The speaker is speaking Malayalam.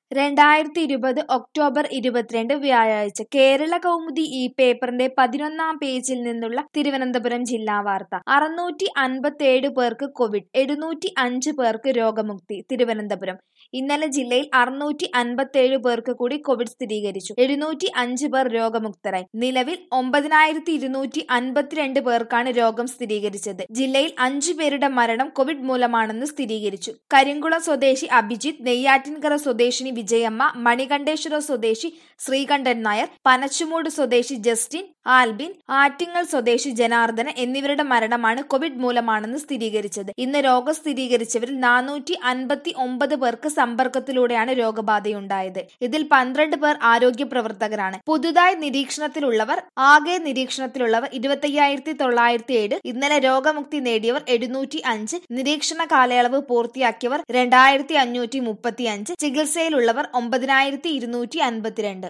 രണ്ടായിരത്തി ഇരുപത് ഒക്ടോബർ ഇരുപത്തിരണ്ട് വ്യാഴാഴ്ച കേരള കൗമുദി ഈ പേപ്പറിന്റെ പതിനൊന്നാം പേജിൽ നിന്നുള്ള തിരുവനന്തപുരം ജില്ലാ വാർത്ത അറുന്നൂറ്റി അൻപത്തേഴ് പേർക്ക് കോവിഡ് എഴുന്നൂറ്റി അഞ്ച് പേർക്ക് രോഗമുക്തി തിരുവനന്തപുരം ഇന്നലെ ജില്ലയിൽ അറുന്നൂറ്റി അൻപത്തേഴ് പേർക്ക് കൂടി കോവിഡ് സ്ഥിരീകരിച്ചു എഴുന്നൂറ്റി അഞ്ച് പേർ രോഗമുക്തരായി നിലവിൽ ഒമ്പതിനായിരത്തി ഇരുന്നൂറ്റി അൻപത്തിരണ്ട് പേർക്കാണ് രോഗം സ്ഥിരീകരിച്ചത് ജില്ലയിൽ അഞ്ചു പേരുടെ മരണം കോവിഡ് മൂലമാണെന്ന് സ്ഥിരീകരിച്ചു കരിങ്കുളം സ്വദേശി അഭിജിത്ത് നെയ്യാറ്റിൻകര സ്വദേശിനി വിജയമ്മ മണികണ്ഠേശ്വര സ്വദേശി ശ്രീകണ്ഠൻ നായർ പനച്ചുമൂട് സ്വദേശി ജസ്റ്റിൻ ആൽബിൻ ആറ്റിങ്ങൽ സ്വദേശി ജനാർദ്ദന എന്നിവരുടെ മരണമാണ് കോവിഡ് മൂലമാണെന്ന് സ്ഥിരീകരിച്ചത് ഇന്ന് രോഗം സ്ഥിരീകരിച്ചവരിൽ നാനൂറ്റി അൻപത്തി ഒമ്പത് പേർക്ക് സമ്പർക്കത്തിലൂടെയാണ് രോഗബാധയുണ്ടായത് ഇതിൽ പന്ത്രണ്ട് പേർ ആരോഗ്യ പ്രവർത്തകരാണ് പുതുതായി നിരീക്ഷണത്തിലുള്ളവർ ആകെ നിരീക്ഷണത്തിലുള്ളവർ ഇരുപത്തയ്യായിരത്തി തൊള്ളായിരത്തി ഏഴ് ഇന്നലെ രോഗമുക്തി നേടിയവർ എഴുന്നൂറ്റി അഞ്ച് നിരീക്ഷണ കാലയളവ് പൂർത്തിയാക്കിയവർ രണ്ടായിരത്തി അഞ്ഞൂറ്റി മുപ്പത്തി അഞ്ച് ചികിത്സയിലുള്ളവർ ഒമ്പതിനായിരത്തി ഇരുന്നൂറ്റി അൻപത്തിരണ്ട്